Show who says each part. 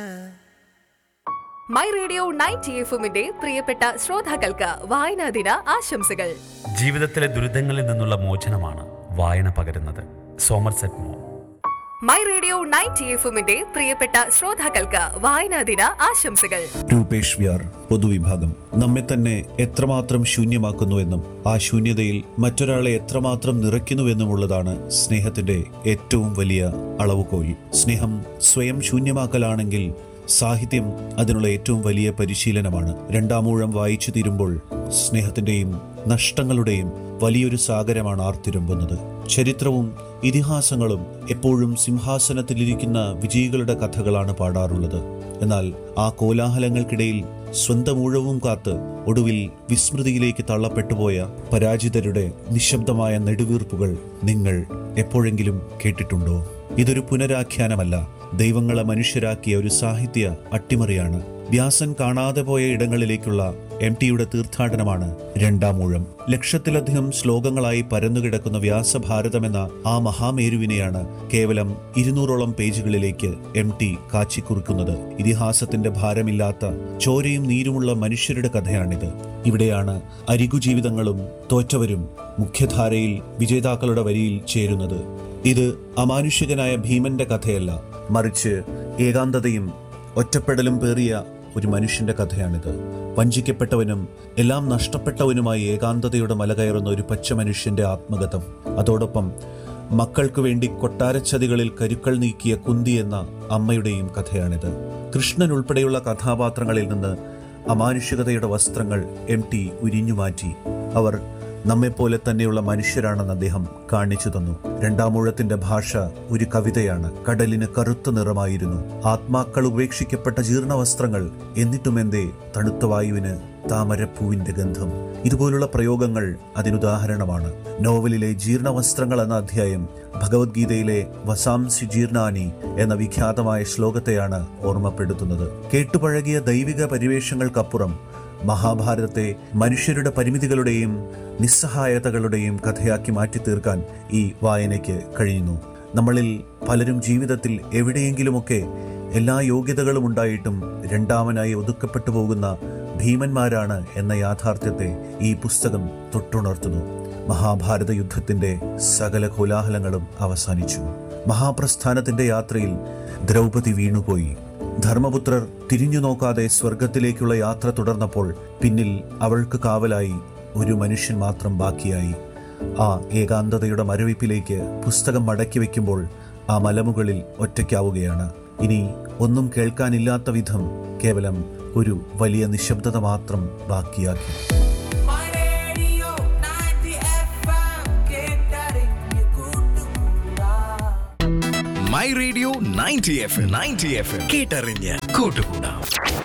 Speaker 1: my radio ninety എഫുമിന്റെ പ്രിയപ്പെട്ട ശ്രോതാക്കൾക്ക് വായനാ ദിന ആശംസകൾ
Speaker 2: ജീവിതത്തിലെ ദുരിതങ്ങളിൽ നിന്നുള്ള മോചനമാണ് വായന പകരുന്നത് സോമർസെറ്റ് മോ
Speaker 1: മൈ റേഡിയോ നയൻറ്റി എഫുമിന്റെ പ്രിയപ്പെട്ട ശ്രോതാക്കൾക്ക് വായനാ ദിന ആശംസകൾ
Speaker 3: രൂപേഷ് വ്യാർ പൊതുവിഭാഗം നമ്മെ തന്നെ എത്രമാത്രം ശൂന്യമാക്കുന്നുവെന്നും ആ ശൂന്യതയിൽ മറ്റൊരാളെ എത്രമാത്രം നിറയ്ക്കുന്നുവെന്നുമുള്ളതാണ് സ്നേഹത്തിന്റെ ഏറ്റവും വലിയ അളവുകോൽ സ്നേഹം സ്വയം ശൂന്യമാക്കലാണെങ്കിൽ സാഹിത്യം അതിനുള്ള ഏറ്റവും വലിയ പരിശീലനമാണ് രണ്ടാമൂഴം വായിച്ചു തീരുമ്പോൾ സ്നേഹത്തിന്റെയും നഷ്ടങ്ങളുടെയും വലിയൊരു സാഗരമാണ് ആർത്തിരമ്പുന്നത് ചരിത്രവും ഇതിഹാസങ്ങളും എപ്പോഴും സിംഹാസനത്തിലിരിക്കുന്ന വിജയികളുടെ കഥകളാണ് പാടാറുള്ളത് എന്നാൽ ആ കോലാഹലങ്ങൾക്കിടയിൽ സ്വന്തം ഊഴവും കാത്ത് ഒടുവിൽ വിസ്മൃതിയിലേക്ക് തള്ളപ്പെട്ടുപോയ പരാജിതരുടെ നിശബ്ദമായ നെടുവീർപ്പുകൾ നിങ്ങൾ എപ്പോഴെങ്കിലും കേട്ടിട്ടുണ്ടോ ഇതൊരു പുനരാഖ്യാനമല്ല ദൈവങ്ങളെ മനുഷ്യരാക്കിയ ഒരു സാഹിത്യ അട്ടിമറിയാണ് വ്യാസൻ കാണാതെ പോയ ഇടങ്ങളിലേക്കുള്ള എം ടിയുടെ തീർത്ഥാടനമാണ് രണ്ടാം ഊഴം ലക്ഷത്തിലധികം ശ്ലോകങ്ങളായി പരന്നുകിടക്കുന്ന വ്യാസഭാരതമെന്ന ആ മഹാമേരുവിനെയാണ് കേവലം ഇരുന്നൂറോളം പേജുകളിലേക്ക് എം ടി കാച്ചിക്കുറിക്കുന്നത് ഇതിഹാസത്തിന്റെ ഭാരമില്ലാത്ത ചോരയും നീരുമുള്ള മനുഷ്യരുടെ കഥയാണിത് ഇവിടെയാണ് അരികു ജീവിതങ്ങളും തോറ്റവരും മുഖ്യധാരയിൽ വിജേതാക്കളുടെ വരിയിൽ ചേരുന്നത് ഇത് അമാനുഷികനായ ഭീമന്റെ കഥയല്ല മറിച്ച് ഏകാന്തതയും ഒറ്റപ്പെടലും പേറിയ ഒരു മനുഷ്യന്റെ കഥയാണിത് വഞ്ചിക്കപ്പെട്ടവനും എല്ലാം നഷ്ടപ്പെട്ടവനുമായി ഏകാന്തതയുടെ മല കയറുന്ന ഒരു പച്ച മനുഷ്യന്റെ ആത്മകഥം അതോടൊപ്പം മക്കൾക്ക് വേണ്ടി കൊട്ടാരച്ചതികളിൽ കരുക്കൾ നീക്കിയ കുന്തി എന്ന അമ്മയുടെയും കഥയാണിത് കൃഷ്ണൻ ഉൾപ്പെടെയുള്ള കഥാപാത്രങ്ങളിൽ നിന്ന് അമാനുഷികതയുടെ വസ്ത്രങ്ങൾ എം ടി ഉരിഞ്ഞുമാറ്റി അവർ നമ്മെപ്പോലെ തന്നെയുള്ള മനുഷ്യരാണെന്ന് അദ്ദേഹം കാണിച്ചു തന്നു രണ്ടാമൂഴത്തിന്റെ ഭാഷ ഒരു കവിതയാണ് കടലിന് കറുത്ത നിറമായിരുന്നു ആത്മാക്കൾ ഉപേക്ഷിക്കപ്പെട്ട ജീർണ വസ്ത്രങ്ങൾ എന്നിട്ടുമെന്തേ തണുത്ത വായുവിന് താമരപ്പൂവിന്റെ ഗന്ധം ഇതുപോലുള്ള പ്രയോഗങ്ങൾ അതിനുദാഹരണമാണ് നോവലിലെ ജീർണവസ്ത്രങ്ങൾ എന്ന അധ്യായം ഭഗവത്ഗീതയിലെ വസാംസി ജീർണാനി എന്ന വിഖ്യാതമായ ശ്ലോകത്തെയാണ് ഓർമ്മപ്പെടുത്തുന്നത് കേട്ടുപഴകിയ ദൈവിക പരിവേഷങ്ങൾക്കപ്പുറം മഹാഭാരതത്തെ മനുഷ്യരുടെ പരിമിതികളുടെയും നിസ്സഹായതകളുടെയും കഥയാക്കി മാറ്റി തീർക്കാൻ ഈ വായനയ്ക്ക് കഴിയുന്നു നമ്മളിൽ പലരും ജീവിതത്തിൽ എവിടെയെങ്കിലുമൊക്കെ എല്ലാ യോഗ്യതകളും ഉണ്ടായിട്ടും രണ്ടാമനായി ഒതുക്കപ്പെട്ടു പോകുന്ന ഭീമന്മാരാണ് എന്ന യാഥാർത്ഥ്യത്തെ ഈ പുസ്തകം തൊട്ടുണർത്തുന്നു മഹാഭാരത യുദ്ധത്തിന്റെ സകല കോലാഹലങ്ങളും അവസാനിച്ചു മഹാപ്രസ്ഥാനത്തിന്റെ യാത്രയിൽ ദ്രൗപദി വീണുപോയി ധർമ്മപുത്രർ തിരിഞ്ഞു നോക്കാതെ സ്വർഗത്തിലേക്കുള്ള യാത്ര തുടർന്നപ്പോൾ പിന്നിൽ അവൾക്ക് കാവലായി ഒരു മനുഷ്യൻ മാത്രം ബാക്കിയായി ആ ഏകാന്തതയുടെ മരവിപ്പിലേക്ക് പുസ്തകം മടക്കി വയ്ക്കുമ്പോൾ ആ മലമുകളിൽ ഒറ്റയ്ക്കാവുകയാണ് ഇനി ഒന്നും കേൾക്കാനില്ലാത്ത വിധം കേവലം ഒരു വലിയ നിശബ്ദത മാത്രം ബാക്കിയാക്കി
Speaker 4: My radio 90 FM കേട്ടറിഞ്ഞ് കൂട്ടുകൂടാ
Speaker 5: my radio ninety F ninety F കേട്ടറിഞ്ഞ് കൂട്ടുകൂടാം